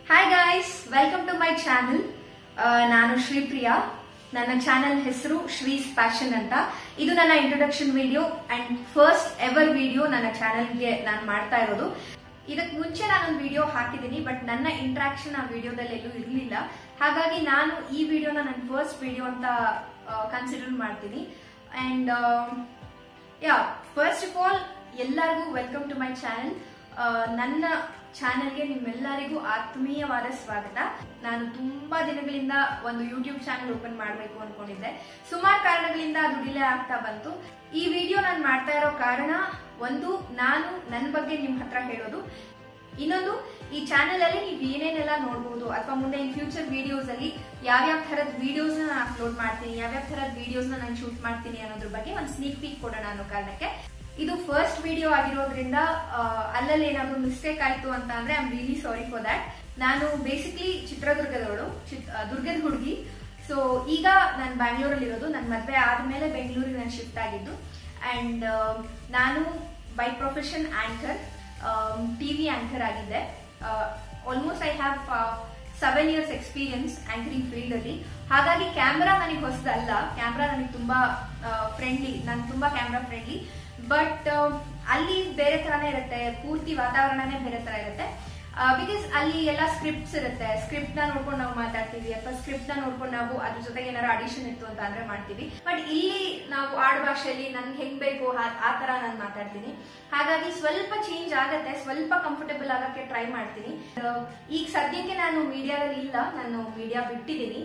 hi guys welcome to my channel ನಾನು ಶ್ರೀಪ್ರಿಯಾ ನನ್ನ channel ಹೆಸರು ಶ್ರೀಸ್ ಪ್ಯಾಷನ್ ಅಂತ ಇದು ನನ್ನ introduction video and first ever video ನನ್ನ ಚಾನೆಲ್ಗೆ ನಾನು ಮಾಡ್ತಾ ಇರೋದು ಇದಕ್ಕೆ ಮುಂಚೆ ನಾನೊಂದು ವಿಡಿಯೋ ಹಾಕಿದ್ದೀನಿ ಬಟ್ ನನ್ನ ಇಂಟ್ರಾಕ್ಷನ್ ಆ ವಿಡಿಯೋದಲ್ಲಿ ಎಲ್ಲೂ ಇರಲಿಲ್ಲ ಹಾಗಾಗಿ ನಾನು ಈ ವಿಡಿಯೋನ ನನ್ನ ಫಸ್ಟ್ ವಿಡಿಯೋ ಅಂತ ಕನ್ಸಿಡರ್ ಮಾಡ್ತೀನಿ and ya first of all ಎಲ್ಲರಿಗೂ ವೆಲ್ಕಮ್ ಟು ಮೈ ಚಾನೆಲ್ ನನ್ನ ಚಾನೆಲ್ಗೆ ನಿಮ್ಮೆಲ್ಲರಿಗೂ ಆತ್ಮೀಯವಾದ ಸ್ವಾಗತ ನಾನು ತುಂಬಾ ದಿನಗಳಿಂದ ಒಂದು ಯೂಟ್ಯೂಬ್ ಚಾನೆಲ್ ಓಪನ್ ಮಾಡಬೇಕು ಅನ್ಕೊಂಡಿದ್ದೆ ಸುಮಾರು ಕಾರಣಗಳಿಂದ ಅದು ಡಿಲೇ ಆಗ್ತಾ ಬಂತು ಈ ವಿಡಿಯೋ ನಾನು ಮಾಡ್ತಾ ಇರೋ ಕಾರಣ ಒಂದು ನಾನು ನನ್ನ ಬಗ್ಗೆ ನಿಮ್ ಹತ್ರ ಹೇಳೋದು ಇನ್ನೊಂದು ಈ ಚಾನೆಲ್ ಅಲ್ಲಿ ನೀವು ಏನೇನೆಲ್ಲ ನೋಡಬಹುದು ಅಥವಾ ಮುಂದೆ ಇನ್ ಫ್ಯೂಚರ್ ವಿಡಿಯೋಸ್ ಅಲ್ಲಿ ಯಾವ್ಯಾವ ತರದ ವಿಡಿಯೋಸ್ ನಾನು ಅಪ್ಲೋಡ್ ಮಾಡ್ತೀನಿ ಯಾವ್ಯಾವ ತರದ ವಿಡಿಯೋಸ್ ನಾನು ಶೂಟ್ ಮಾಡ್ತೀನಿ ಅನ್ನೋದ್ರ ಬಗ್ಗೆ ಒಂದು ಸ್ನೀಕ್ ಪೀಕ್ ಕೊಡೋಣ ಅನ್ನೋ ಕಾರಣಕ್ಕೆ ಇದು ಫಸ್ಟ್ ವಿಡಿಯೋ ಆಗಿರೋದ್ರಿಂದ ಅಲ್ಲಲ್ಲಿ ಏನಾದ್ರು ಮಿಸ್ಟೇಕ್ ಆಯ್ತು ಅಂತ ಅಂದ್ರೆ I am really sorry for that ನಾನು ಬೇಸಿಕ್ಲಿ ಚಿತ್ರದುರ್ಗದವಳು ದುರ್ಗದ ಹುಡುಗಿ ಸೊ ಈಗ ನಾನು ಬ್ಯಾಂಗ್ಳೂರಲ್ಲಿ ಇರೋದು ನನ್ನ ಮದುವೆ ಆದ್ಮೇಲೆ ಬೆಂಗಳೂರಿಗೆ ನಾನು ಶಿಫ್ಟ್ ಆಗಿದ್ದು ಅಂಡ್ ನಾನು by profession anchor TV anchor ಆಗಿದ್ದೆ almost I have seven years experience anchoring field ಅಲ್ಲಿ ಹಾಗಾಗಿ ಕ್ಯಾಮ್ರಾ ನನಗೆ ಹೊಸದಲ್ಲ ಕ್ಯಾಮ್ರಾ ನನಗೆ ತುಂಬಾ ಫ್ರೆಂಡ್ಲಿ ನಾನು ತುಂಬಾ ಕ್ಯಾಮ್ರಾ ಫ್ರೆಂಡ್ಲಿ ಬಟ್ ಅಲ್ಲಿ ಬೇರೆ ತರಾನೇ ಇರುತ್ತೆ ಪೂರ್ತಿ ವಾತಾವರಣನೇ ಬೇರೆ ತರ ಇರುತ್ತೆ ಬಿಕಾಸ್ ಅಲ್ಲಿ ಎಲ್ಲ ಸ್ಕ್ರಿಪ್ಟ್ಸ್ ಇರುತ್ತೆ ಸ್ಕ್ರಿಪ್ಟ್ ನ ನೋಡ್ಕೊಂಡು ನಾವು ಮಾತಾಡ್ತೀವಿ ಅಥವಾ ಸ್ಕ್ರಿಪ್ಟ್ ನ ನೋಡ್ಕೊಂಡು ನಾವು ಅದ್ರ ಜೊತೆಗೆ ಏನಾರು ಅಡಿಷನ್ ಇತ್ತು ಅಂತ ಅಂದ್ರೆ ಮಾಡ್ತೀವಿ ಬಟ್ ಇಲ್ಲಿ ನಾವು ಆಡು ಭಾಷೆಯಲ್ಲಿ ನನ್ಗೆ ಹೆಂಗ್ ಬೇಕು ಆ ತರ ನಾನು ಮಾತಾಡ್ತೀನಿ ಹಾಗಾಗಿ ಸ್ವಲ್ಪ ಚೇಂಜ್ ಆಗತ್ತೆ ಸ್ವಲ್ಪ ಕಂಫರ್ಟಬಲ್ ಆಗಕ್ಕೆ ಟ್ರೈ ಮಾಡ್ತೀನಿ ಈಗ ಸದ್ಯಕ್ಕೆ ನಾನು ಮೀಡಿಯಾದಲ್ಲಿ ಇಲ್ಲ ನಾನು ಮೀಡಿಯಾ ಬಿಟ್ಟಿದ್ದೀನಿ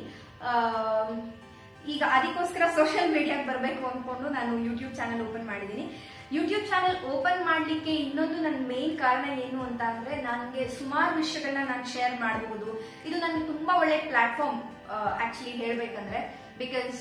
ಈಗ ಅದಕ್ಕೋಸ್ಕರ ಸೋಷಿಯಲ್ ಮೀಡಿಯಾಗೆ ಬರಬೇಕು ಅನ್ಕೊಂಡು ನಾನು ಯೂಟ್ಯೂಬ್ ಚಾನಲ್ ಓಪನ್ ಮಾಡಿದ್ದೀನಿ ಯೂಟ್ಯೂಬ್ ಚಾನಲ್ ಓಪನ್ ಮಾಡ್ಲಿಕ್ಕೆ ಇನ್ನೊಂದು ನನ್ನ ಮೇನ್ ಕಾರಣ ಏನು ಅಂತ ಅಂದ್ರೆ ನನಗೆ ಸುಮಾರು ವಿಷಯಗಳನ್ನ ನಾನು ಶೇರ್ ಮಾಡಬಹುದು ಇದು ನನಗೆ ತುಂಬಾ ಒಳ್ಳೆ ಪ್ಲಾಟ್ಫಾರ್ಮ್ ಆಕ್ಚುಲಿ ಹೇಳ್ಬೇಕಂದ್ರೆ ಬಿಕಾಸ್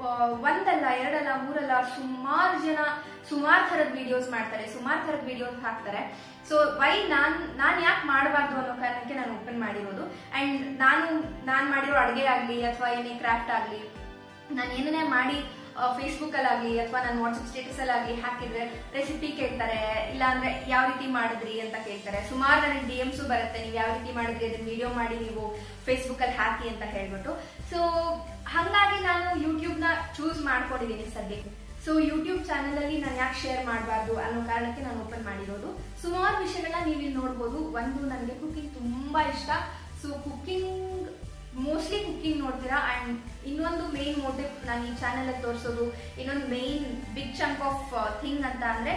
ಒಂದಲ್ಲ ಎರಡಲ್ಲ ಮೂರಲ್ಲ ಸುಮಾರು ಜನ ಸುಮಾರು ಥರದ ವಿಡಿಯೋಸ್ ಮಾಡ್ತಾರೆ ಸುಮಾರು ಥರದ ವಿಡಿಯೋಸ್ ಹಾಕ್ತಾರೆ ಸೊ ವೈ ನಾನ್ ನಾನ್ ಯಾಕೆ ಮಾಡಬಾರ್ದು ಅನ್ನೋ ಕಾರಣಕ್ಕೆ ನಾನು ಓಪನ್ ಮಾಡಿರೋದು ಅಂಡ್ ನಾನು ನಾನ್ ಮಾಡಿರೋ ಅಡುಗೆ ಆಗ್ಲಿ ಅಥವಾ ಏನೇ ಕ್ರಾಫ್ಟ್ ಆಗ್ಲಿ ನಾನು ಏನನ್ನೇ ಮಾಡಿ ಫೇಸ್ಬುಕ್ ಅಲ್ಲಾಗ್ಲಿ ಅಥವಾ ನನ್ನ ವಾಟ್ಸ್ಆಪ್ ಸ್ಟೇಟಸ್ ಅಲ್ಲಾಗ್ಲಿ ಹಾಕಿದ್ರೆ ರೆಸಿಪಿ ಕೇಳ್ತಾರೆ ಇಲ್ಲ ಅಂದ್ರೆ ಯಾವ ರೀತಿ ಮಾಡಿದ್ರಿ ಅಂತ ಕೇಳ್ತಾರೆ ಸುಮಾರು ನನಗೆ ಡಿ ಎಮ್ಸು ಬರುತ್ತೆ ನೀವು ಯಾವ ರೀತಿ ಮಾಡಿದ್ರಿ ಅದನ್ನ ವಿಡಿಯೋ ಮಾಡಿ ನೀವು ಫೇಸ್ಬುಕ್ ಅಲ್ಲಿ ಹಾಕಿ ಅಂತ ಹೇಳ್ಬಿಟ್ಟು ಸೊ ಹಂಗಾಗಿ ನಾನು ಯೂಟ್ಯೂಬ್ ನ ಚೂಸ್ ಮಾಡ್ಕೊಂಡಿದ್ದೀನಿ ಸದ್ಯಕ್ಕೆ ಸೊ ಯೂಟ್ಯೂಬ್ ಚಾನೆಲ್ ಅಲ್ಲಿ ನಾನು ಯಾಕೆ ಶೇರ್ ಮಾಡಬಾರ್ದು ಅನ್ನೋ ಕಾರಣಕ್ಕೆ ನಾನು ಓಪನ್ ಮಾಡಿರೋದು ಸುಮಾರು ವಿಷಯಗಳನ್ನ ನೀವು ಇಲ್ಲಿ ನೋಡ್ಬೋದು ಒಂದು ನನಗೆ ಕುಕಿಂಗ್ ತುಂಬಾ ಇಷ್ಟ ಸೊ ಕುಕಿಂಗ್ ಮೋಸ್ಟ್ಲಿ ಕುಕಿಂಗ್ ನೋಡ್ತೀರಾ ಅಂಡ್ ಇನ್ನೊಂದು ಮೇನ್ ಮೋಟಿವ್ ನಾನು ಈ ಚಾನೆಲ್ ಅಲ್ಲಿ ತೋರಿಸೋದು ಇನ್ನೊಂದು main big chunk of thing ಅಂತ ಅಂದ್ರೆ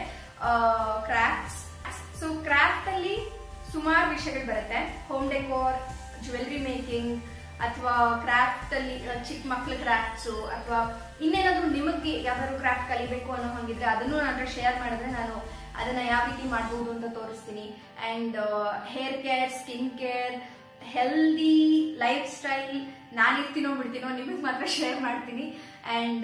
ಕ್ರಾಫ್ಟ್ಸ್ ಸೊ ಕ್ರಾಫ್ಟ್ ಅಲ್ಲಿ ಸುಮಾರು ವಿಷಯಗಳು ಬರುತ್ತೆ ಹೋಮ್ ಡೆಕೋರ್ ಜ್ಯುವೆಲ್ರಿ ಮೇಕಿಂಗ್ ಅಥವಾ ಕ್ರಾಫ್ಟ್ ಅಲ್ಲಿ ಚಿಕ್ಕ ಮಕ್ಳ ಕ್ರಾಫ್ಟ್ಸ್ ಅಥವಾ ಇನ್ನೇನಾದ್ರೂ ನಿಮಗೆ ಯಾವ್ದಾದ್ರು ಕ್ರಾಫ್ಟ್ ಕಲಿಬೇಕು ಅನ್ನೋ ಹಂಗಿದ್ರೆ ಅದನ್ನು ನನ್ನ ಶೇರ್ ಮಾಡಿದ್ರೆ ನಾನು ಅದನ್ನ ಯಾವ ರೀತಿ ಮಾಡಬಹುದು ಅಂತ ತೋರಿಸ್ತೀನಿ and hair care skin care healthy lifestyle ನಾನು ಇರ್ತೀನೋ ಬಿಡ್ತೀನೋ ನಿಮಗೆ ಮಾತ್ರ ಶೇರ್ ಮಾಡ್ತೀನಿ ಅಂಡ್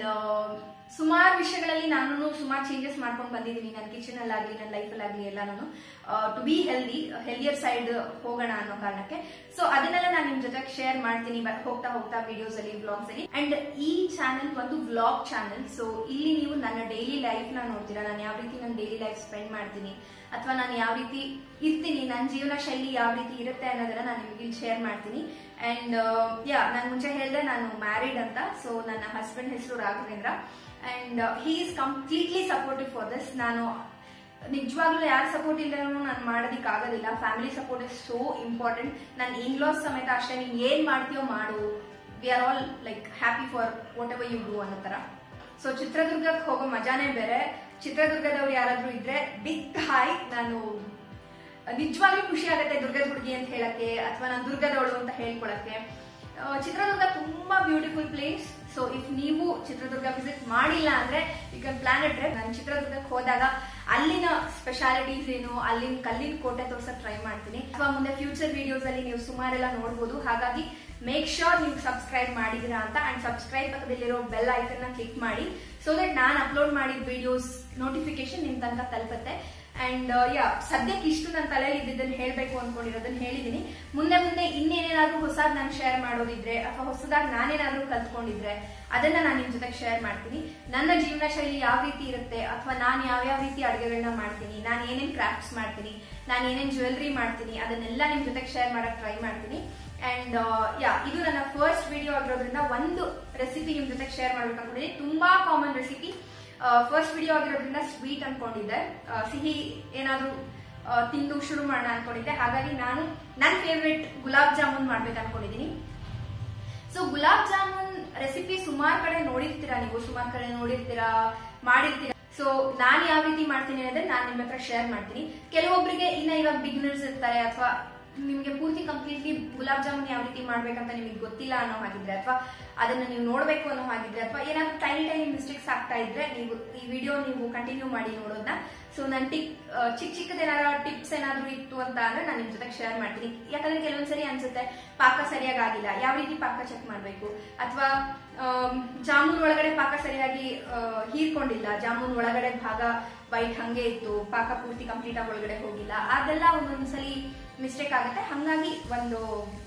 ಸುಮಾರು ವಿಷಯಗಳಲ್ಲಿ ನಾನು ಸುಮಾರು ಚೇಂಜಸ್ ಮಾಡ್ಕೊಂಡು ಬಂದಿದ್ದೀನಿ ನನ್ನ ಕಿಚನ್ ಅಲ್ಲಾಗ್ಲಿ ನನ್ನ ಲೈಫಲ್ಲಾಗ್ಲಿ ಎಲ್ಲಾನು to be healthy healthier side ಹೋಗೋಣ ಅನ್ನೋ ಕಾರಣಕ್ಕೆ ಸೊ ಅದನ್ನೆಲ್ಲ ನಾನು ನಿಮ್ ಜೊತೆ ಶೇರ್ ಮಾಡ್ತೀನಿ ಹೋಗ್ತಾ ಹೋಗ್ತಾ ವಿಡಿಯೋಸ್ ಅಲ್ಲಿ ಬ್ಲಾಗ್ಸ್ ಅಲ್ಲಿ ಅಂಡ್ ಈ ಚಾನೆಲ್ ಒಂದು ಬ್ಲಾಗ್ ಚಾನೆಲ್ ಸೊ ಇಲ್ಲಿ ನೀವು ನನ್ನ ಡೈಲಿ ಲೈಫ್ ನ ನೋಡ್ತೀರಾ ನಾನು ಯಾವ ರೀತಿ ನನ್ನ ಡೈಲಿ ಲೈಫ್ ಸ್ಪೆಂಡ್ ಮಾಡ್ತೀನಿ ಅಥವಾ ನಾನು ಯಾವ ರೀತಿ ಇರ್ತೀನಿ ನನ್ನ ಜೀವನ ಶೈಲಿ ಯಾವ ರೀತಿ ಇರುತ್ತೆ ಅನ್ನೋದನ್ನ ನಾನು ನಿಮಗೆ ಇಲ್ಲಿ ಶೇರ್ ಮಾಡ್ತೀನಿ ಅಂಡ್ ಯಾ ನಾನು ಮುಂಚೆ ಹೇಳಿದೆ ನಾನು ಮ್ಯಾರಿಡ್ ಅಂತ ಸೊ ನನ್ನ ಹಸ್ಬೆಂಡ್ ಹೆಸರು Raghavendra and he is completely supportive for this ನಾನು ನಿಜವಾಗ್ಲೂ ಯಾರ ಸಪೋರ್ಟ್ ಇಲ್ಲರೂ ನಾನು ಮಾಡೋದಿಕ್ ಆಗೋದಿಲ್ಲ family support is so important ನನ್ನ ಇನ್ಲಾಸ್ ಸಮೇತ ಅಷ್ಟೇ ನೀನ್ ಏನ್ ಮಾಡ್ತೀಯೋ ಮಾಡು we are all like happy for whatever you do ಅನ್ನೋ ತರ ಸೊ ಚಿತ್ರದುರ್ಗಕ್ಕೆ ಹೋಗೋ ಮಜಾನೇ ಬೇರೆ ಚಿತ್ರದುರ್ಗದವ್ರು ಯಾರಾದ್ರೂ ಇದ್ರೆ ಬಿಗ್ ಹಾಯ್ ನಾನು ನಿಜವಾಗ್ಲೂ ಖುಷಿ ಆಗುತ್ತೆ ದುರ್ಗದ ಹುಡುಗಿ ಅಂತ ಹೇಳಕ್ಕೆ ಅಥವಾ ನಾನು ದುರ್ಗದವಳು ಅಂತ ಹೇಳ್ಕೊಳಕ್ಕೆ ಚಿತ್ರದುರ್ಗ ತುಂಬಾ ಬ್ಯೂಟಿಫುಲ್ ಪ್ಲೇಸ್ ಸೊ ಇಫ್ ನೀವು ಚಿತ್ರದುರ್ಗ ವಿಸಿಟ್ ಮಾಡಿಲ್ಲ ಅಂದ್ರೆ you can plan a trip ನಾನು ಚಿತ್ರದುರ್ಗಕ್ಕೆ ಹೋದಾಗ ಅಲ್ಲಿನ ಸ್ಪೆಷಾಲಿಟೀಸ್ ಏನು ಅಲ್ಲಿನ ಕಲ್ಲಿನ ಕೋಟೆ ತೋರ್ಸಕ್ ಟ್ರೈ ಮಾಡ್ತೀನಿ ಅಥವಾ ಮುಂದೆ ಫ್ಯೂಚರ್ ವಿಡಿಯೋಸ್ ಅಲ್ಲಿ ನೀವು ಸುಮಾರೆಲ್ಲ ನೋಡ್ಬೋದು ಹಾಗಾಗಿ ಮೇಕ್ ಶೋರ್ ನೀವು ಸಬ್ಸ್ಕ್ರೈಬ್ ಮಾಡಿದಿರಾ ಅಂತ ಅಂಡ್ ಸಬ್ಸ್ಕ್ರೈಬ್ ಪಕ್ಕದಲ್ಲಿರೋ ಬೆಲ್ ಐಕನ್ ನ ಕ್ಲಿಕ್ ಮಾಡಿ ಸೊ ದಟ್ ನಾನು ಅಪ್ಲೋಡ್ ಮಾಡಿದ ವಿಡಿಯೋಸ್ ನೋಟಿಫಿಕೇಶನ್ ನಿಮ್ ತನಕ ತಲುಪುತ್ತೆ ಅಂಡ್ ಯಾ ಸದ್ಯಕ್ಕೆ ಇಷ್ಟು ನನ್ನ ತಲೆಯಲ್ಲಿ ಇದ್ದಿದ್ದನ್ನು ಹೇಳಬೇಕು ಅನ್ಕೊಂಡಿರೋದನ್ನ ಹೇಳಿದೀನಿ ಮುಂದೆ ಮುಂದೆ ಇನ್ನೇನೇನಾದ್ರೂ ಹೊಸದ್ ನಾನು ಶೇರ್ ಮಾಡೋದಿದ್ರೆ ಅಥವಾ ಹೊಸದಾಗಿ ನಾನೇನಾದ್ರೂ ಕಲ್ತ್ಕೊಂಡಿದ್ರೆ ಅದನ್ನ ನಾನು ನಿಮ್ ಜೊತೆ ಶೇರ್ ಮಾಡ್ತೀನಿ ನನ್ನ ಜೀವನ ಶೈಲಿ ಯಾವ ರೀತಿ ಇರುತ್ತೆ ಅಥವಾ ನಾನು ಯಾವ್ಯಾವ ರೀತಿ ಅಡುಗೆಗಳನ್ನ ಮಾಡ್ತೀನಿ ನಾನು ಏನೇನ್ ಕ್ರಾಫ್ಟ್ಸ್ ಮಾಡ್ತೀನಿ ನಾನು ಏನೇನ್ ಜ್ಯುವೆಲ್ರಿ ಮಾಡ್ತೀನಿ ಅದನ್ನೆಲ್ಲ ನಿಮ್ ಜೊತೆ ಶೇರ್ ಮಾಡಕ್ ಟ್ರೈ ಮಾಡ್ತೀನಿ ಅಂಡ್ ಯಾ ಇದು ನನ್ನ ಫಸ್ಟ್ ವಿಡಿಯೋ ಆಗಿರೋದ್ರಿಂದ ಒಂದು ರೆಸಿಪಿ ನಿಮ್ ಜೊತೆ ಶೇರ್ ಮಾಡ್ಬೇಕು ಅನ್ಕೊಂಡಿದ್ದೀನಿ ತುಂಬಾ ಕಾಮನ್ ರೆಸಿಪಿ ಫಸ್ಟ್ ವಿಡಿಯೋ ಆಗಿರೋದ್ರಿಂದ ಸ್ವೀಟ್ ಅನ್ಕೊಂಡಿದ್ದೆ ಆ, ಸಿಹಿ ಏನಾದ್ರೂ ಆ, ತಿಂದು ಶುರು ಮಾಡೋಣ ಅನ್ಕೊಂಡಿದ್ದೆ ಹಾಗಾಗಿ ನಾನು ನನ್ನ ಫೇವ್ರೆಟ್ ಗುಲಾಬ್ ಜಾಮೂನ್ ಮಾಡ್ಬೇಕು ಅನ್ಕೊಂಡಿದ್ದೀನಿ ಸೊ ಗುಲಾಬ್ ಜಾಮೂನ್ ರೆಸಿಪಿ ಸುಮಾರು ಕಡೆ ನೋಡಿರ್ತೀರಾ ನೀವು ಸುಮಾರು ಕಡೆ ನೋಡಿರ್ತೀರಾ ಮಾಡಿರ್ತೀರಾ ಸೊ ನಾನು ಯಾವ ರೀತಿ ಮಾಡ್ತೀನಿ ಅನ್ನೋದನ್ನ ನಾನು ನಿಮ್ಮ ಹತ್ರ ಶೇರ್ ಮಾಡ್ತೀನಿ ಕೆಲವೊಬ್ಬರಿಗೆ ಇನ್ನ ಇವಾಗ ಬಿಗಿನರ್ಸ್ ಇರ್ತಾರೆ ಅಥವಾ ನಿಮ್ಗೆ ಪೂರ್ತಿ ಕಂಪ್ಲೀಟ್ಲಿ ಗುಲಾಬ್ ಜಾಮೂನ್ ಯಾವ ರೀತಿ ಮಾಡ್ಬೇಕಂತ ನಿಮಗೆ ಗೊತ್ತಿಲ್ಲ ಅನ್ನೋ ಹಾಗಿದ್ರೆ ಅಥವಾ ಅದನ್ನ ನೀವು ನೋಡ್ಬೇಕು ಅನ್ನೋ ಹಾಗಿದ್ರೆ ಅಥವಾ ಏನಾದ್ರು ಟೈನಿ ಟೈನಿ ಮಿಸ್ಟೇಕ್ಸ್ ಆಗ್ತಾ ಇದ್ರೆ ನೀವು ಈ ವಿಡಿಯೋ ನೀವು ಕಂಟಿನ್ಯೂ ಮಾಡಿ ನೋಡೋದನ್ನ ಸೊ ನನ್ ಟಿಕ್ ಚಿಕ್ಕ ಚಿಕ್ಕದೇನಾರ ಟಿಪ್ಸ್ ಏನಾದ್ರು ಇತ್ತು ಅಂತ ಅಂದ್ರೆ ನಾನು ನಿಮ್ ಜೊತೆ ಶೇರ್ ಮಾಡ್ತೀನಿ ಯಾಕಂದ್ರೆ ಕೆಲವೊಂದ್ಸರಿ ಅನ್ಸುತ್ತೆ ಪಾಕ ಸರಿಯಾಗಿ ಆಗಿಲ್ಲ ಯಾವ ರೀತಿ ಪಾಕ ಚೆಕ್ ಮಾಡ್ಬೇಕು ಅಥವಾ ಜಾಮೂನ್ ಒಳಗಡೆ ಪಾಕ ಸರಿಯಾಗಿ ಆ, ಹೀರ್ಕೊಂಡಿಲ್ಲ ಜಾಮೂನ್ ಒಳಗಡೆ ಭಾಗ ವೈಟ್ ಹಂಗೆ ಇತ್ತು ಪಾಕ ಪೂರ್ತಿ ಕಂಪ್ಲೀಟ್ ಆಗಿ ಒಳಗಡೆ ಹೋಗಿಲ್ಲ ಅದೆಲ್ಲ ಒಂದೊಂದ್ಸಲಿ ಮಿಸ್ಟೇಕ್ ಆಗುತ್ತೆ ಹಂಗಾಗಿ ಒಂದು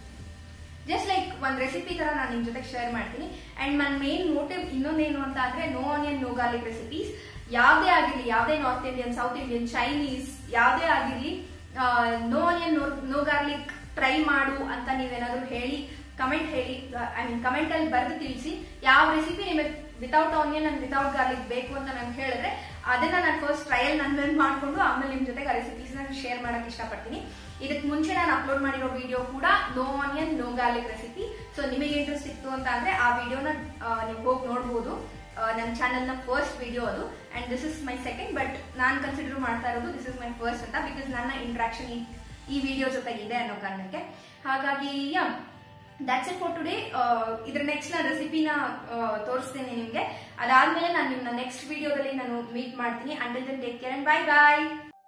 ಜಸ್ಟ್ ಲೈಕ್ ಒಂದ್ ರೆಸಿಪಿ ತರ ನಾನು ನಿಮ್ ಜೊತೆ ಶೇರ್ ಮಾಡ್ತೀನಿ ಅಂಡ್ ನನ್ನ ಮೇನ್ ಮೋಟಿವ್ ಇನ್ನೊಂದೇನು ಅಂತ ಅಂದ್ರೆ no onion no garlic recipes ಯಾವ್ದೇ ಆಗಿರ್ಲಿ ಯಾವ್ದೇ North Indian South Indian Chinese ಯಾವ್ದೇ ಆಗಿರ್ಲಿ no onion no garlic try ಮಾಡು ಅಂತ ನೀವೇನಾದ್ರೂ ಹೇಳಿ ಕಮೆಂಟ್ ಹೇಳಿ ಐ ಮೀನ್ ಕಮೆಂಟ್ ಅಲ್ಲಿ ಬರೆದು ತಿಳಿಸಿ ಯಾವ ರೆಸಿಪಿ ನಿಮಗೆ without onion and without garlic ಬೇಕು ಅಂತ ನಾನು ಹೇಳಿದ್ರೆ ಅದನ್ನ ನಾನು ಫಸ್ಟ್ ಟ್ರಯಲ್ ನನ್ನ ಮೇಲೆ ಮಾಡ್ಕೊಂಡು ಆಮೇಲೆ ನಿಮ್ ಜೊತೆಗೆ ಆ ರೆಸಿಪೀಸ್ ನಾನು ಶೇರ್ ಮಾಡಕ್ ಇಷ್ಟಪಡ್ತೀನಿ ಇದಕ್ಕೆ ಮುಂಚೆ ನಾನು ಅಪ್ಲೋಡ್ ಮಾಡಿರೋ ವಿಡಿಯೋ ಕೂಡ no onion no garlic recipe so ನಿಮಗೆ ಇಂಟ್ರೆಸ್ಟ್ ಇತ್ತು ಅಂತ ಅಂದ್ರೆ ಆ ವಿಡಿಯೋನ ನೀವು ಹೋಗಿ ನೋಡ್ಬೋದು ಆ, ನನ್ನ ಚಾನಲ್ ನ ಫಸ್ಟ್ ವಿಡಿಯೋ ಅದು and this is my second but ನಾನು ಕನ್ಸಿಡರ್ ಮಾಡ್ತಾ ಇರೋದು ದಿಸ್ ಇಸ್ ಮೈ ಫಸ್ಟ್ ಅಂತ ಬಿಕಾಸ್ ನನ್ನ ಇಂಟ್ರಾಕ್ಷನ್ ಈ ವಿಡಿಯೋ ಜೊತೆಗೆ ಇದೆ ಅನ್ನೋ ಕಾರಣಕ್ಕೆ ಹಾಗಾಗಿ yeah that's it for today ಇದ್ರ ನೆಕ್ಸ್ಟ್ ನಾನು ರೆಸಿಪಿನ ತೋರಿಸ್ತೇನೆ ನಿಮಗೆ ಅದಾದ್ಮೇಲೆ ನಾನು ನಿಮ್ಮನ್ನ ನೆಕ್ಸ್ಟ್ ವಿಡಿಯೋದಲ್ಲಿ ನಾನು ಮೀಟ್ ಮಾಡ್ತೀನಿ until then take care and bye bye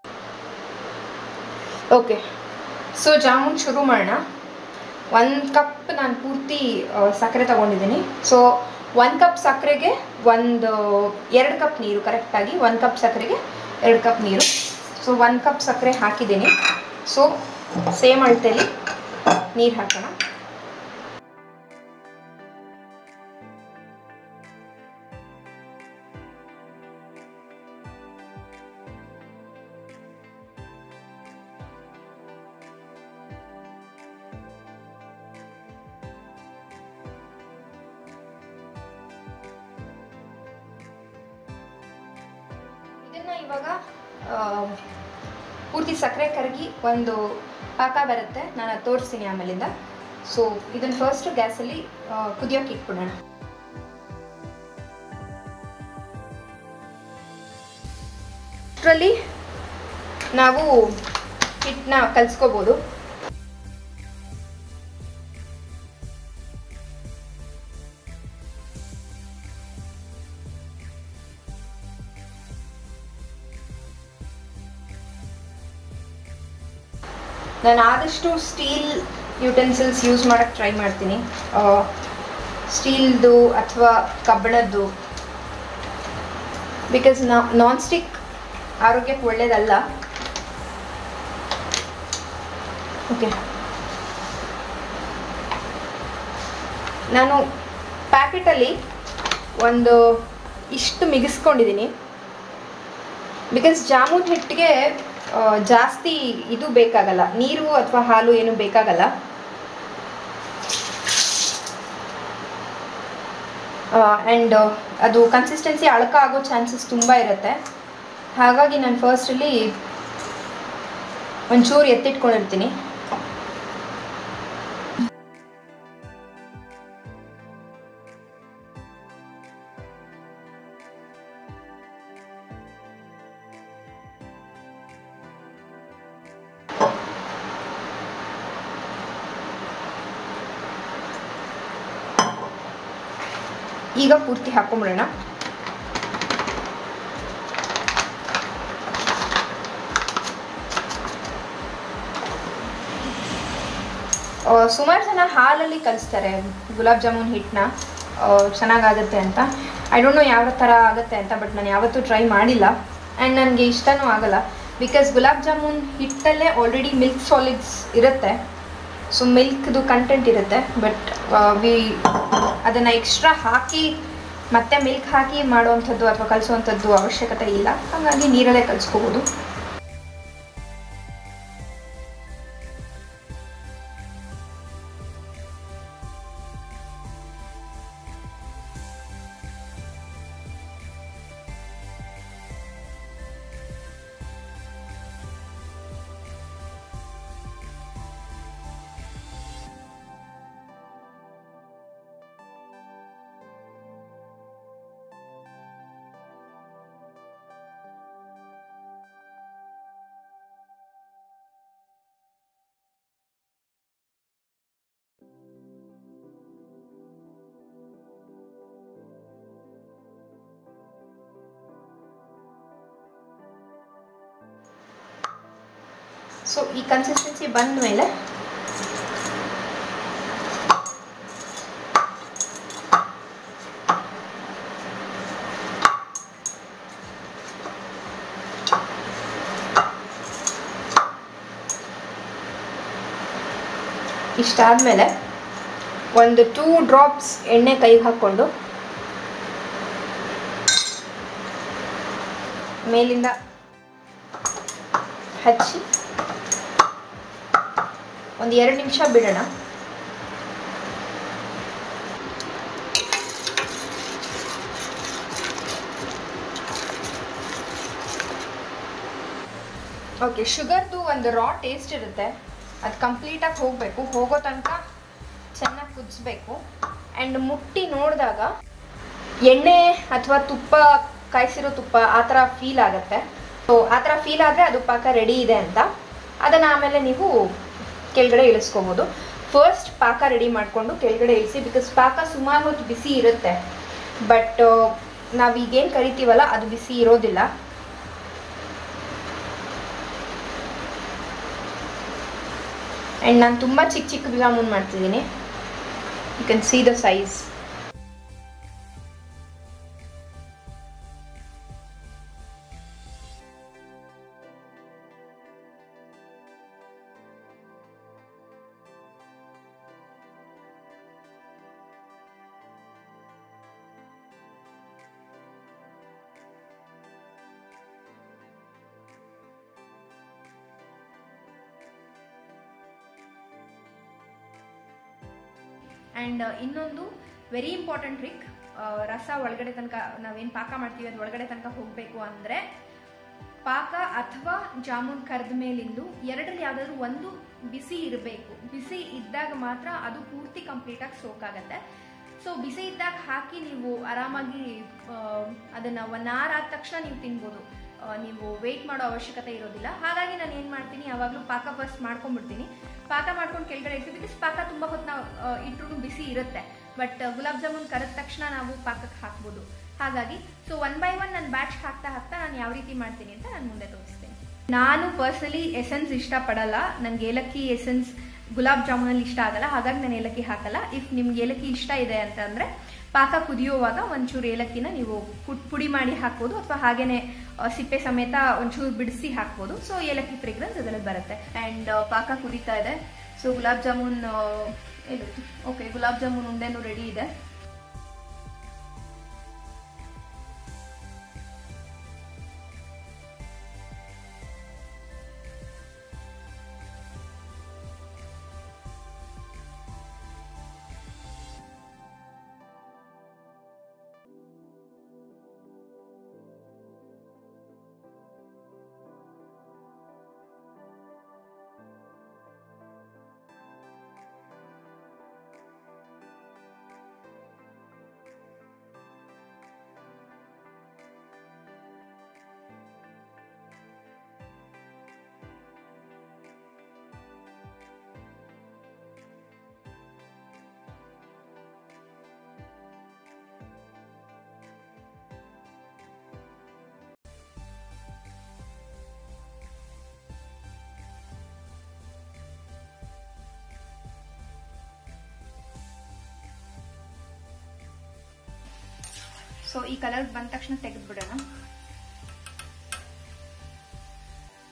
okay so jamun ಶುರು ಮಾಡೋಣ ಒಂದು ಕಪ್ ನಾನು ಪೂರ್ತಿ ಆ, ಸಕ್ಕರೆ ತಗೊಂಡಿದ್ದೀನಿ ಸೊ ಒಂದು ಕಪ್ ಸಕ್ಕರೆಗೆ ಒಂದು ಎರಡು ಕಪ್ ನೀರು ಕರೆಕ್ಟಾಗಿ ಒಂದು ಕಪ್ ಸಕ್ಕರೆಗೆ ಎರಡು ಕಪ್ ನೀರು ಸೊ ಒಂದು ಕಪ್ ಸಕ್ಕರೆ ಹಾಕಿದ್ದೀನಿ ಸೊ ಸೇಮ್ ಅಳತೆಯಲ್ಲಿ ನೀರು ಹಾಕೋಣ ಇದನ್ನ ಇವಾಗ ಆ, ಪೂರ್ತಿ ಸಕ್ಕರೆ ಕರಗಿ ಒಂದು ಪಾಕ ಬರುತ್ತೆ ನಾನು ಅದು ತೋರಿಸ್ತೀನಿ ಆಮೇಲಿಂದ ಸೊ ಇದನ್ನ ಫಸ್ಟ್ ಗ್ಯಾಸಲ್ಲಿ ಕುದಿಯೋಕೆ ಇಟ್ಬಿಡೋಣ ಅಷ್ಟರಲ್ಲಿ ನಾವು ಹಿಟ್ಟನ್ನ ಕಲಿಸ್ಕೋಬೋದು ನಾನು ಆದಷ್ಟು ಸ್ಟೀಲ್ ಯುಟೆನ್ಸಿಲ್ಸ್ ಯೂಸ್ ಮಾಡೋಕ್ಕೆ ಟ್ರೈ ಮಾಡ್ತೀನಿ ಸ್ಟೀಲ್ದು ಅಥವಾ ಕಬ್ಬಿಣದ್ದು ಬಿಕಾಸ್ ನಾ ನಾನ್ ಸ್ಟಿಕ್ ಆರೋಗ್ಯಕ್ಕೆ ಒಳ್ಳೇದಲ್ಲ ಓಕೆ ನಾನು ಪ್ಯಾಕೆಟಲ್ಲಿ ಒಂದು ಇಷ್ಟು ಮಿಗಿಸ್ಕೊಂಡಿದ್ದೀನಿ ಬಿಕಾಸ್ ಜಾಮೂನ್ ಹಿಟ್ಟಿಗೆ ಆ, ಜಾಸ್ತಿ ಇದು ಬೇಕಾಗಲ್ಲ ನೀರು ಅಥವಾ ಹಾಲು ಏನು ಬೇಕಾಗಲ್ಲ ಆ್ಯಂಡ್ ಅದು ಕನ್ಸಿಸ್ಟೆನ್ಸಿ ಅಳಕ ಆಗೋ ಚಾನ್ಸಸ್ ತುಂಬ ಇರುತ್ತೆ ಹಾಗಾಗಿ ನಾನು ಫಸ್ಟಲ್ಲಿ ಒಂಚೂರು ಎತ್ತಿಟ್ಕೊಂಡಿರ್ತೀನಿ ಈಗ ಪೂರ್ತಿ ಹಾಕೊಂಬಿಡೋಣ ಸುಮಾರು ಜನ ಹಾಲಲ್ಲಿ ಕಲಿಸ್ತಾರೆ ಗುಲಾಬ್ ಜಾಮೂನ್ ಹಿಟ್ಟನ್ನ ಚೆನ್ನಾಗಾಗುತ್ತೆ ಅಂತ ಐ ಡೋಂಟ್ ನೋ ಯಾವ ಥರ ಆಗುತ್ತೆ ಅಂತ ಬಟ್ ನಾನು ಯಾವತ್ತೂ ಟ್ರೈ ಮಾಡಿಲ್ಲ ಆ್ಯಂಡ್ ನನಗೆ ಇಷ್ಟನೂ ಆಗಲ್ಲ ಬಿಕಾಸ್ ಗುಲಾಬ್ ಜಾಮೂನ್ ಹಿಟ್ಟಲ್ಲೇ ಆಲ್ರೆಡಿ ಮಿಲ್ಕ್ ಸಾಲಿಡ್ಸ್ ಇರುತ್ತೆ ಸೊ ಮಿಲ್ಕ್ದು ಕಂಟೆಂಟ್ ಇರುತ್ತೆ ಬಟ್ ವಿ ಅದನ್ನು ಎಕ್ಸ್ಟ್ರಾ ಹಾಕಿ ಮತ್ತೆ ಮಿಲ್ಕ್ ಹಾಕಿ ಮಾಡುವಂಥದ್ದು ಅಥವಾ ಕಲಿಸುವಂಥದ್ದು ಅವಶ್ಯಕತೆ ಇಲ್ಲ ಹಾಗಾಗಿ ನೀರಲ್ಲೇ ಕಲಿಸ್ಕೋಬೋದು ಸೊ ಈ ಕನ್ಸಿಸ್ಟೆನ್ಸಿ ಬಂದ ಮೇಲೆ ಇಷ್ಟಾದಮೇಲೆ ಒಂದು ಟೂ ಡ್ರಾಪ್ಸ್ ಎಣ್ಣೆ ಕೈಗೆ ಹಾಕ್ಕೊಂಡು ಮೇಲಿಂದ ಹಚ್ಚಿ ಒಂದು ಎರಡು ನಿಮಿಷ ಬಿಡೋಣ ಓಕೆ ಶುಗರ್ದು ಒಂದು ರಾ ಟೇಸ್ಟ್ ಇರುತ್ತೆ ಅದು ಕಂಪ್ಲೀಟಾಗಿ ಹೋಗಬೇಕು ಹೋಗೋ ತನಕ ಚೆನ್ನಾಗಿ ಕುದಿಸ್ಬೇಕು ಆ್ಯಂಡ್ ಮುಟ್ಟಿ ನೋಡಿದಾಗ ಎಣ್ಣೆ ಅಥವಾ ತುಪ್ಪ ಕಾಯಿಸಿರೋ ತುಪ್ಪ ಆ ಥರ ಫೀಲ್ ಆಗುತ್ತೆ ಸೊ ಆ ಥರ ಫೀಲ್ ಆದರೆ ಅದು ಪಾಕ ರೆಡಿ ಇದೆ ಅಂತ ಅದನ್ನು ಆಮೇಲೆ ನೀವು ಕೆಳಗಡೆ ಇಳಿಸ್ಕೋಬೋದು ಫಸ್ಟ್ ಪಾಕ ರೆಡಿ ಮಾಡಿಕೊಂಡು ಕೆಳಗಡೆ ಇಳಿಸಿ ಬಿಕಾಸ್ ಪಾಕ ಸುಮಾರು ಹೊತ್ತು ಬಿಸಿ ಇರುತ್ತೆ ಬಟ್ ನಾವೀಗೇನು ಕರಿತೀವಲ್ಲ ಅದು ಬಿಸಿ ಇರೋದಿಲ್ಲ ಆ್ಯಂಡ್ ನಾನು ತುಂಬ ಚಿಕ್ಕ ಚಿಕ್ಕ ಜಾಮೂನ್ ಮಾಡ್ತಿದ್ದೀನಿ you can see the size and ಇನ್ನೊಂದು ವೆರಿ ಇಂಪಾರ್ಟೆಂಟ್ ಟ್ರಿಕ್ ರಸ ಒಳಗಡೆ ತನಕ ನಾವೇನು ಪಾಕ ಮಾಡ್ತೀವಿ ಅದು ಒಳಗಡೆ ತನಕ ಹೋಗಬೇಕು ಅಂದರೆ ಪಾಕ ಅಥವಾ ಜಾಮೂನ್ ಕರೆದ ಮೇಲಿಂದು ಎರಡರಲ್ಲಿ ಯಾವುದಾದ್ರೂ ಒಂದು ಬಿಸಿ ಇರಬೇಕು ಬಿಸಿ ಇದ್ದಾಗ ಮಾತ್ರ ಅದು ಪೂರ್ತಿ ಕಂಪ್ಲೀಟಾಗಿ ಸೋಕಾಗತ್ತೆ ಸೊ ಬಿಸಿ ಇದ್ದಾಗ ಹಾಕಿ ನೀವು ಆರಾಮಾಗಿ ಆ, ಅದನ್ನ ಒನ್ ಅವರ್ ಆದ ತಕ್ಷಣ ನೀವು ತಿನ್ಬೋದು ಆ, ನೀವು ವೆಯ್ಟ್ ಮಾಡೋ ಅವಶ್ಯಕತೆ ಇರೋದಿಲ್ಲ ಹಾಗಾಗಿ ನಾನು ಏನು ಮಾಡ್ತೀನಿ ಯಾವಾಗಲೂ ಪಾಕ ಫಸ್ಟ್ ಮಾಡ್ಕೊಂಡ್ಬಿಡ್ತೀನಿ ಪಾಕ ಮಾಡ್ಕೊಂಡು ಕೆಳಗಡೆ ಇಡ್ತೀವಿ ಬಿಕಾಸ್ ಪಾಕ ತುಂಬ ಹೊತ್ತು ನಾವು ಇಟ್ಟರು ಬಿಸಿ ಇರುತ್ತೆ ಬಟ್ ಗುಲಾಬ್ ಜಾಮೂನ್ ಕರೆದ ತಕ್ಷಣ ನಾವು ಪಾಕಕ್ಕೆ ಹಾಕ್ಬೋದು ಹಾಗಾಗಿ ಸೊ ಒನ್ ಬೈ ಒನ್ ನಾನು ಬ್ಯಾಚ್ ಹಾಕ್ತಾ ಹಾಕ್ತಾ ನಾನು ಯಾವ ರೀತಿ ಮಾಡ್ತೀನಿ ಅಂತ ನಾನು ಮುಂದೆ ತೋರಿಸ್ತೀನಿ ನಾನು ಪರ್ಸನಲಿ ಎಸೆನ್ಸ್ ಇಷ್ಟಪಡಲ್ಲ ನನಗೆ ಏಲಕ್ಕಿ ಎಸೆನ್ಸ್ ಗುಲಾಬ್ ಜಾಮೂನಲ್ಲಿ ಇಷ್ಟ ಆಗಲ್ಲ ಹಾಗಾಗಿ ನಾನು ಏಲಕ್ಕಿ ಹಾಕಲ್ಲ ಇಫ್ ನಿಮ್ಗೆ ಏಲಕ್ಕಿ ಇಷ್ಟ ಇದೆ ಅಂತಂದರೆ ಪಾಕ ಕುದಿಯುವಾಗ ಒಂಚೂರು ಏಲಕ್ಕಿನ ನೀವು ಪುಟ್ ಪುಡಿ ಮಾಡಿ ಹಾಕ್ಬೋದು ಅಥವಾ ಹಾಗೇನೆ ಆ, ಸಿಪ್ಪೆ ಸಮೇತ ಒಂಚೂರು ಬಿಡಿಸಿ ಹಾಕ್ಬೋದು ಸೊ ಏಲಕ್ಕಿ ಫ್ರೇಗ್ರೆನ್ಸ್ ಅದರಲ್ಲಿ ಬರುತ್ತೆ ಆ್ಯಂಡ್ ಪಾಕ ಕುದೀತಾ ಇದೆ ಸೊ ಗುಲಾಬ್ ಜಾಮೂನ್ ಓಕೆ ಗುಲಾಬ್ ಜಾಮೂನ್ ಉಂಡೆನೂ ರೆಡಿ ಇದೆ ಸೊ ಈ ಕಲರ್ ಬಂದ ತಕ್ಷಣ ತೆಗೆದ್ಬಿಡೋಣ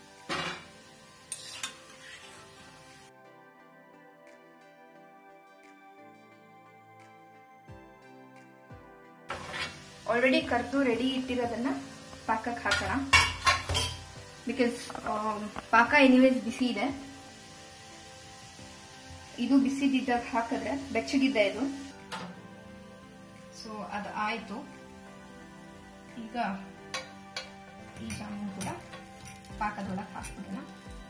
ಆಲ್ರೆಡಿ ಕರ್ದು ರೆಡಿ ಇಟ್ಟಿರೋದನ್ನ ಪಾಕಕ್ಕೆ ಹಾಕೋಣ ಬಿಕಾಸ್ ಪಾಕ ಎನಿವೇಸ್ ಬಿಸಿ ಇದೆ ಇದು ಬಿಸಿದಿದ್ದಾಗ ಹಾಕಿದ್ರೆ ಬೆಚ್ಚಗಿದ್ದೆ ಇದು ಸೊ ಅದು ಆಯ್ತು ಈಗ ಈ ಜಾಮೂನ್ ಕೂಡ ಪಾಕದೊಳಗೆ ಹಾಕ್ಬಿಡೋಣ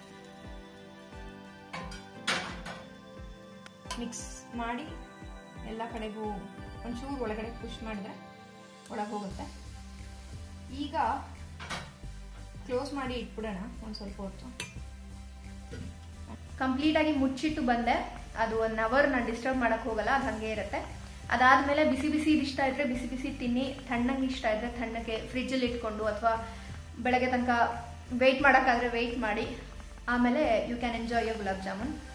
ಮಿಕ್ಸ್ ಮಾಡಿ ಎಲ್ಲ ಕಡೆಗೂ ಒಂಚೂರು ಒಳಗಡೆ ಪುಷ್ ಮಾಡಿದ್ರೆ ಒಳಗೆ ಹೋಗುತ್ತೆ ಈಗ ಕ್ಲೋಸ್ ಮಾಡಿ ಇಟ್ಬಿಡೋಣ ಒಂದು ಸ್ವಲ್ಪ ಹೊತ್ತು ಕಂಪ್ಲೀಟ್ ಆಗಿ ಮುಚ್ಚಿಟ್ಟು ಬಂದೆ ಅದು ಒನ್ ಅವರ್ ನಾನು ಡಿಸ್ಟರ್ಬ್ ಮಾಡಕ್ ಹೋಗಲ್ಲ ಅದು ಹಂಗೆ ಇರುತ್ತೆ ಅದಾದ್ಮೇಲೆ ಬಿಸಿ ಬಿಸಿ ಇಷ್ಟ ಇದ್ರೆ ಬಿಸಿ ಬಿಸಿ ತಿನ್ನಿ ತಣ್ಣಗೆ ಇಷ್ಟ ಇದ್ರೆ ತಣ್ಣಗೆ ಫ್ರಿಜ್ಜಲ್ಲಿ ಇಟ್ಕೊಂಡು ಅಥವಾ ಬೆಳಗ್ಗೆ ತನಕ ವೆಯ್ಟ್ ಮಾಡೋಕ್ಕಾದ್ರೆ ವೆಯ್ಟ್ ಮಾಡಿ ಆಮೇಲೆ you can enjoy your gulab jamun